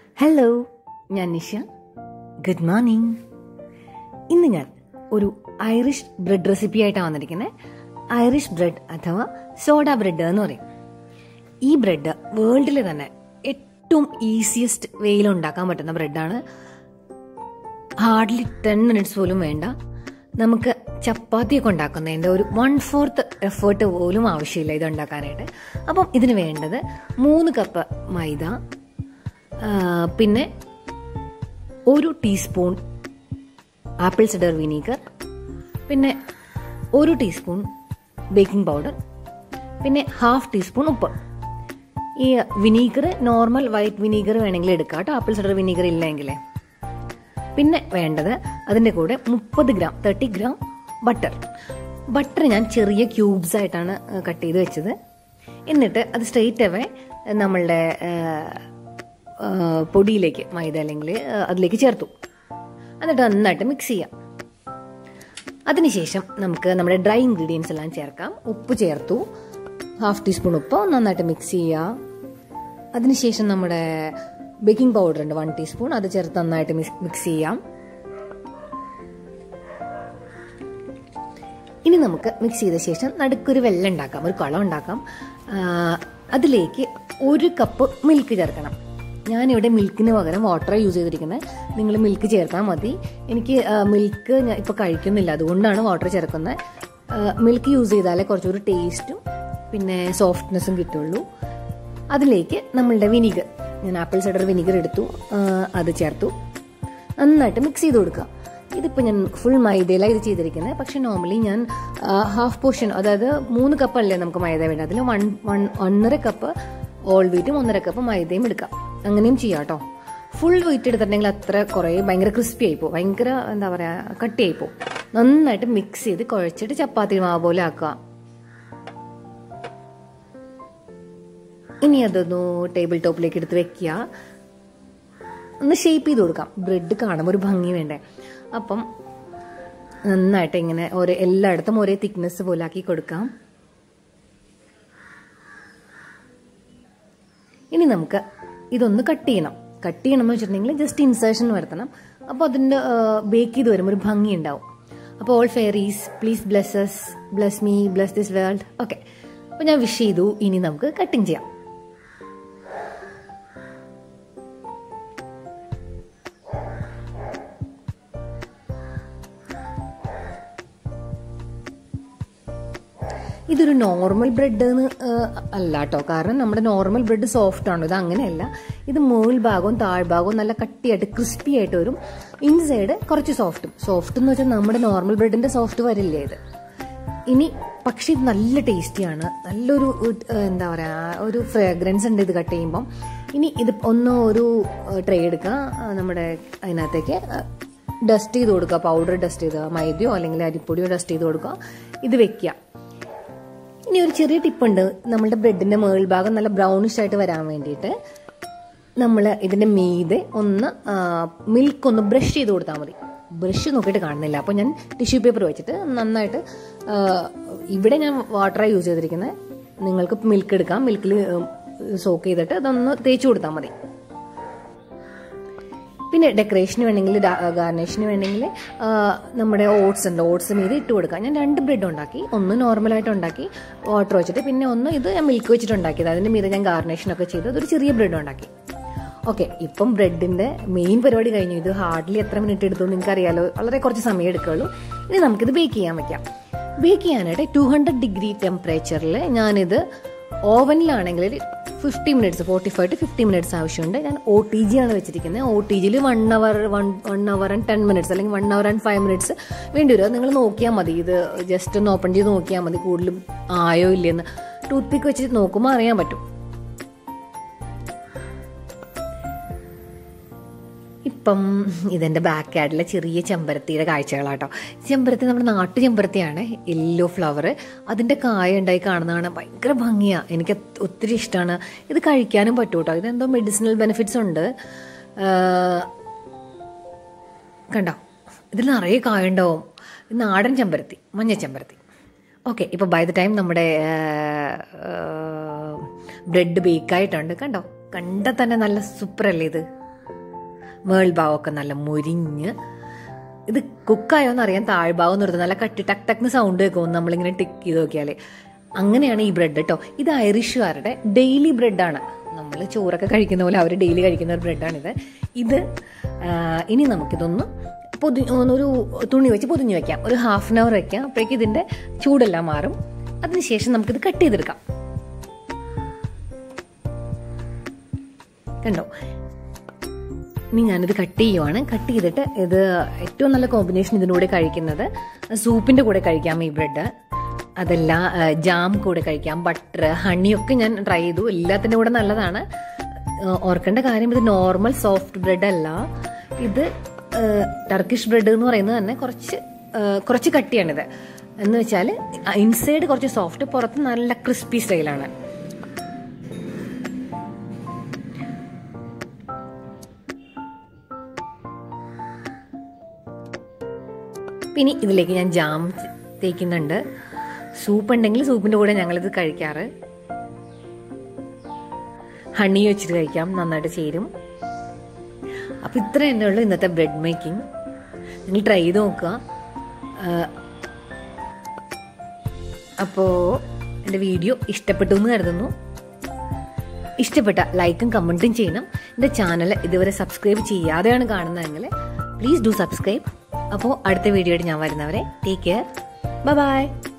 hello ഞാൻ Nisha good morning ഇന്ന് ഞാൻ ഒരു ഐറിഷ് ബ്രെഡ് റെസിപ്പി ആയിട്ടാണ് വന്നിരിക്കുന്നത് ഐറിഷ് ബ്രെഡ് അഥവാ സോഡ ബ്രെഡ് എന്ന് പറയും ഈ ബ്രെഡ് വേൾഡിൽ തന്നെ ഏറ്റവും ഈസിയസ്റ്റ് വേയിൽ ഉണ്ടാക്കാൻ പറ്റുന്ന ബ്രെഡാണ് ഹാർഡ്ലി ടെൻ മിനിറ്റ്സ് പോലും വേണ്ട നമുക്ക് ചപ്പാത്തിയൊക്കെ ഉണ്ടാക്കുന്നതിൻ്റെ ഒരു വൺ ഫോർത്ത് എഫേർട്ട് പോലും ആവശ്യമില്ല ഇത് ഉണ്ടാക്കാനായിട്ട് അപ്പം ഇതിന് വേണ്ടത് മൂന്ന് കപ്പ് മൈദ ആ, പിന്നെ ഒരു ടീസ്പൂൺ ആപ്പിൾ സിഡർ വിനീഗർ പിന്നെ ഒരു ടീസ്പൂൺ ബേക്കിംഗ് പൗഡർ പിന്നെ ഹാഫ് ടീസ്പൂൺ ഉപ്പ് ഈ വിനീഗർ നോർമൽ വൈറ്റ് വിനീഗർ വേണമെങ്കിൽ എടുക്കാം കേട്ടോ ആപ്പിൾ സിഡർ വിനീഗർ ഇല്ലെങ്കിൽ പിന്നെ വേണ്ടത് അതിൻ്റെ കൂടെ മുപ്പത് gram thirty gram butter butter ഞാൻ ചെറിയ ക്യൂബ്സ് ആയിട്ടാണ് കട്ട് ചെയ്ത് വെച്ചത് എന്നിട്ട് അത് സ്ട്രെയിറ്റ് അവേ നമ്മളുടെ ആ, ആ, പൊടിയിലേക്ക് മൈദ അല്ലെങ്കിൽ ആ, അതിലേക്ക് ചേർത്തു എന്നിട്ട് നന്നായിട്ട് മിക്സ് ചെയ്യാം അതിനുശേഷം നമുക്ക് നമ്മുടെ ഡ്രൈ ഇൻഗ്രീഡിയൻസ് എല്ലാം ചേർക്കാം ഉപ്പ് ചേർത്തു ഹാഫ് ടീസ്പൂൺ ഉപ്പ് നന്നായിട്ട് മിക്സ് ചെയ്യുക അതിനുശേഷം നമ്മുടെ ബേക്കിംഗ് പൗഡർ ഉണ്ട് വൺ ടീസ്പൂൺ അത് ചേർത്ത് നന്നായിട്ട് മിക്സ് ചെയ്യാം ഇനി നമുക്ക് മിക്സ് ചെയ്ത ശേഷം നടുക്കൊരു വെള്ളം ഉണ്ടാക്കാം ഒരു കുളം ഉണ്ടാക്കാം ആ, അതിലേക്ക് ഒരു കപ്പ് മിൽക്ക് ചേർക്കണം ഞാനിവിടെ മിൽക്കിന് പകരം വാട്ടർ യൂസ് ചെയ്തിരിക്കുന്നത് നിങ്ങൾ മിൽക്ക് ചേർത്താൽ മതി എനിക്ക് മിൽക്ക് ഞാൻ ഇപ്പോൾ കഴിക്കുന്നില്ല അതുകൊണ്ടാണ് വാട്ടർ ചേർക്കുന്നത് മിൽക്ക് യൂസ് ചെയ്താലേ കുറച്ചൊരു ടേസ്റ്റും പിന്നെ സോഫ്റ്റ്നെസ്സും കിട്ടുള്ളൂ അതിലേക്ക് നമ്മളുടെ വിനീഗർ ഞാൻ ആപ്പിൾ സൈഡർ വിനീഗർ എടുത്തു ആ, അത് ചേർത്തു നന്നായിട്ട് മിക്സ് ചെയ്ത് കൊടുക്കുക ഇതിപ്പോൾ ഞാൻ ഫുൾ മൈദയിലാണ് ഇത് ചെയ്തിരിക്കുന്നത് പക്ഷെ നോർമലി ഞാൻ ഹാഫ് പോർഷൻ അതായത് മൂന്ന് കപ്പല്ലേ നമുക്ക് മൈദ വേണ്ടത് അതിൽ വൺ വൺ ഒന്നര കപ്പ് ഓൾ വീറ്റും ഒന്നര കപ്പ് മൈദയും എടുക്കാം അങ്ങനെയും ചെയ്യാം കേട്ടോ ഫുൾ വീറ്റ് എടുത്തിട്ടുണ്ടെങ്കിൽ അത്ര കുറേ ഭയങ്കര ക്രിസ്പി ആയിപ്പോ ഭയങ്കര എന്താ പറയുക കട്ടിയായിപ്പോ നന്നായിട്ട് മിക്സ് ചെയ്ത് കുഴച്ചിട്ട് ചപ്പാത്തി മാവ് പോലെ ആക്കുക ഇനി അതൊന്ന് ടേബിൾ ടോപ്പിലേക്ക് എടുത്ത് വെക്കുക ഒന്ന് ഷേപ്പ് ചെയ്ത് കൊടുക്കാം ബ്രെഡ് കാണുമ്പോൾ ഒരു ഭംഗി വേണ്ടേ അപ്പം നന്നായിട്ട് ഇങ്ങനെ ഓരോ എല്ലായിടത്തും ഒരേ തിക്നെസ് പോലെ ആക്കി കൊടുക്കാം ഇനി നമുക്ക് ഇതൊന്ന് കട്ട് ചെയ്യണം കട്ട് ചെയ്യണം എന്ന് വെച്ചിട്ടുണ്ടെങ്കിൽ ജസ്റ്റ് ഇൻസേർഷൻ വരുത്തണം അപ്പോൾ അതിൻ്റെ ബേക്ക് ചെയ്ത് വരുമ്പോൾ ഒരു ഭംഗി ഉണ്ടാവും അപ്പോൾ all fairies please blesses bless me bless this world okay അപ്പോൾ ഞാൻ വിഷ് ചെയ്തു ഇനി നമുക്ക് കട്ടിങ് ചെയ്യാം ഇതൊരു നോർമൽ ബ്രെഡ് എന്ന് അല്ല കേട്ടോ കാരണം നമ്മുടെ നോർമൽ ബ്രെഡ് സോഫ്റ്റ് ആണ് ഇത് അങ്ങനെയല്ല ഇത് മുകൾ ഭാഗവും താഴ്ഭാഗവും നല്ല കട്ടിയായിട്ട് ക്രിസ്പി ആയിട്ട് വരും ഇൻസൈഡ് കുറച്ച് സോഫ്റ്റും സോഫ്റ്റ് എന്ന് വെച്ചാൽ നമ്മുടെ നോർമൽ ബ്രെഡിന്റെ സോഫ്റ്റ് വരില്ലേ ഇത് ഇനി പക്ഷെ ഇത് നല്ല ടേസ്റ്റിയാണ് നല്ലൊരു ഏഹ്, എന്താ പറയുക ഒരു ഫ്രാഗ്രൻസ് ഉണ്ട് ഇത് കട്ട് ചെയ്യുമ്പം ഇനി ഇത് ഒന്ന് ഒരു ട്രേ എടുക്കുക ആ, നമ്മുടെ അതിനകത്തേക്ക് ഡസ്റ്റ് ചെയ്ത് കൊടുക്കുക പൗഡർ ഡസ്റ്റ് ചെയ്ത് മൈദയോ അല്ലെങ്കിൽ അരിപ്പൊടിയോ ഡസ്റ്റ് ചെയ്ത് കൊടുക്കുക ഇത് വെക്കുക ഇനി ഒരു ചെറിയ ടിപ്പുണ്ട് നമ്മളുടെ ബ്രെഡിന്റെ മേൾ ഭാഗം നല്ല ബ്രൗണിഷ് ആയിട്ട് വരാൻ വേണ്ടിയിട്ട് നമ്മൾ ഇതിന്റെ മീതെ ഒന്ന് മിൽക്ക് ഒന്ന് ബ്രഷ് ചെയ്ത് കൊടുത്താൽ മതി ബ്രഷ് നോക്കിയിട്ട് കാണുന്നില്ല അപ്പോൾ ഞാൻ ടിഷ്യൂ പേപ്പർ വെച്ചിട്ട് നന്നായിട്ട് ആ, ഇവിടെ ഞാൻ വാട്ടറാണ് യൂസ് ചെയ്തിരിക്കുന്നത് നിങ്ങൾക്ക് മിൽക്ക് എടുക്കാം മിൽക്കിൽ സോക്ക് ചെയ്തിട്ട് അതൊന്ന് തേച്ച് കൊടുത്താൽ മതി പിന്നെ ഡെക്കറേഷന് വേണമെങ്കിൽ ഗാർണിഷിന് വേണമെങ്കിൽ ആ, നമ്മുടെ ഓട്സ് ഉണ്ട് ഓട്സ് മീത് ഇട്ട് കൊടുക്കാം ഞാൻ രണ്ട് ബ്രെഡ് ഉണ്ടാക്കി ഒന്ന് നോർമലായിട്ട് ഉണ്ടാക്കി വാട്ടർ വെച്ചിട്ട് പിന്നെ ഒന്ന് ഇത് ഞാൻ മിൽക്ക് വെച്ചിട്ട് ഉണ്ടാക്കിയത് അതിൻ്റെ മീതെ ഞാൻ ഗാർണിഷനൊക്കെ ചെയ്ത് അതൊരു ചെറിയ ബ്രെഡ് ഉണ്ടാക്കി ഓക്കെ ഇപ്പം ബ്രെഡിൻ്റെ മെയിൻ പരിപാടി കഴിഞ്ഞു ഇത് ഹാർഡ്ലി എത്ര മിനിറ്റ് എടുത്തു നിങ്ങൾക്ക് അറിയാലോ വളരെ കുറച്ച് സമയം എടുക്കുള്ളൂ ഇനി നമുക്കിത് ബേക്ക് ചെയ്യാൻ വെക്കാം ബേക്ക് ചെയ്യാനായിട്ട് ടു ഹൺഡ്രഡ് ഡിഗ്രി ടെമ്പറേച്ചറിൽ ഞാനിത് ഓവനിലാണെങ്കിൽ fifty minutes forty five to fifty minutes ആവശ്യമുണ്ട് ഞാൻ ഒ ടി ജി ആണ് വെച്ചിരിക്കുന്നത് ഒ ടി ജിയിൽ one hour one one hour and ten minutes അല്ലെങ്കിൽ one hour and five minutes വേണ്ടി വരും അത് നിങ്ങൾ നോക്കിയാൽ മതി ഇത് ജസ്റ്റ് ഒന്ന് ഓപ്പൺ ചെയ്ത് നോക്കിയാൽ മതി കൂടുതലും ആയോ ഇല്ലയെന്ന് ടൂത്ത് പിക്ക് വെച്ച് നോക്കുമ്പോൾ അറിയാൻ പറ്റും ഇപ്പം ഇതെൻ്റെ ബാക്ക് ആഡിലെ ചെറിയ ചെമ്പരത്തിയുടെ കാഴ്ചകളാട്ടോ ചെമ്പരത്തി നമ്മുടെ നാട്ടു ചെമ്പരത്തിയാണ് യെല്ലോ ഫ്ലവർ അതിൻ്റെ കായ ഉണ്ടായി കാണുന്നതാണ് ഭയങ്കര ഭംഗിയാണ് എനിക്ക് അത് ഒത്തിരി ഇഷ്ടമാണ് ഇത് കഴിക്കാനും പറ്റും കേട്ടോ ഇതെന്തോ മെഡിസിനൽ ബെനിഫിറ്റ്സ് ഉണ്ട് ആ, കണ്ടോ ഇതിൽ നിറയെ കായ ഉണ്ടാവും ഇത് നാടൻ ചെമ്പരത്തി മഞ്ഞ ചെമ്പരത്തി ഓക്കെ ഇപ്പോൾ ബൈ ദ ടൈം നമ്മുടെ ബ്രെഡ് ബേക്കായിട്ടുണ്ട് കണ്ടോ കണ്ടാൽ തന്നെ നല്ല സൂപ്പർ അല്ലേ ഇത് മേൾഭാവമൊക്കെ നല്ല മുരിഞ്ഞ് ഇത് കുക്കായോന്ന് അറിയാൻ താഴ്ഭാഗം നിർത്തുന്നത് നല്ല കട്ടി ടക്ക് ടക്ന്ന് സൗണ്ട് കേൾക്കും നമ്മളിങ്ങനെ ടിക്ക് ചെയ്ത് നോക്കിയാലേ അങ്ങനെയാണ് ഈ ബ്രെഡ് കേട്ടോ ഇത് ഐറിഷുകാരുടെ ഡെയിലി ബ്രെഡാണ് നമ്മൾ ചോറൊക്കെ കഴിക്കുന്ന പോലെ അവർ ഡെയിലി കഴിക്കുന്ന ഒരു ബ്രെഡാണിത് ഇത് ആ, ഇനി നമുക്കിതൊന്ന് പൊതി ഒരു തുണി വെച്ച് പൊതിഞ്ഞ് വെക്കാം ഒരു ഹാഫ് ആൻ അവർ വെക്കാം അപ്പോഴേക്കും ഇതിൻ്റെ ചൂടെല്ലാം മാറും അതിനുശേഷം നമുക്കിത് കട്ട് ചെയ്തെടുക്കാം കണ്ടോ ഇനി ഞാനിത് കട്ട് ചെയ്യുവാണ് കട്ട് ചെയ്തിട്ട് ഇത് ഏറ്റവും നല്ല കോമ്പിനേഷൻ ഇതിൻ്റെ കൂടെ കഴിക്കുന്നത് സൂപ്പിൻ്റെ കൂടെ കഴിക്കാം ഈ ബ്രെഡ് അതല്ല ആ, ജാം കൂടെ കഴിക്കാം ബട്ടർ ഹണിയൊക്കെ ഞാൻ ട്രൈ ചെയ്തു എല്ലാത്തിൻ്റെ കൂടെ നല്ലതാണ് ആ, ഓർക്കേണ്ട കാര്യം ഇത് നോർമൽ സോഫ്റ്റ് ബ്രെഡ് അല്ല ഇത് ആ, ടർക്കിഷ് ബ്രെഡ് എന്ന് പറയുന്നത് തന്നെ കുറച്ച് ആ, കുറച്ച് കട്ടിയാണിത് എന്ന് വെച്ചാൽ ഇൻസൈഡ് കുറച്ച് സോഫ്റ്റ് പുറത്ത് നല്ല ക്രിസ്പി സ്റ്റൈലാണ് പിന്നെ ഇതിലേക്ക് ഞാൻ ജാം തേക്കുന്നുണ്ട് സൂപ്പ് ഉണ്ടെങ്കിൽ സൂപ്പിൻ്റെ കൂടെ ഞങ്ങളിത് കഴിക്കാറ് ഹണി വെച്ചിട്ട് കഴിക്കാം നന്നായിട്ട് ചേരും അപ്പോൾ ഇത്ര തന്നെ ഉള്ളൂ ഇന്നത്തെ ബ്രെഡ് മേക്കിംഗ് നിങ്ങൾ ട്രൈ ചെയ്ത് നോക്കുക അപ്പോൾ എൻ്റെ വീഡിയോ ഇഷ്ടപ്പെട്ടു എന്ന് കരുതുന്നു ഇഷ്ടപ്പെട്ട ലൈക്കും കമൻറ്റും ചെയ്യണം എൻ്റെ ചാനൽ ഇതുവരെ സബ്സ്ക്രൈബ് ചെയ്യാതെയാണ് കാണുന്നതെങ്കിൽ പ്ലീസ് ഡു സബ്സ്ക്രൈബ് അപ്പോൾ അടുത്ത വീഡിയോ ആയിട്ട് ഞാൻ വരുന്നവരെ ടേക്ക് കെയർ ബൈ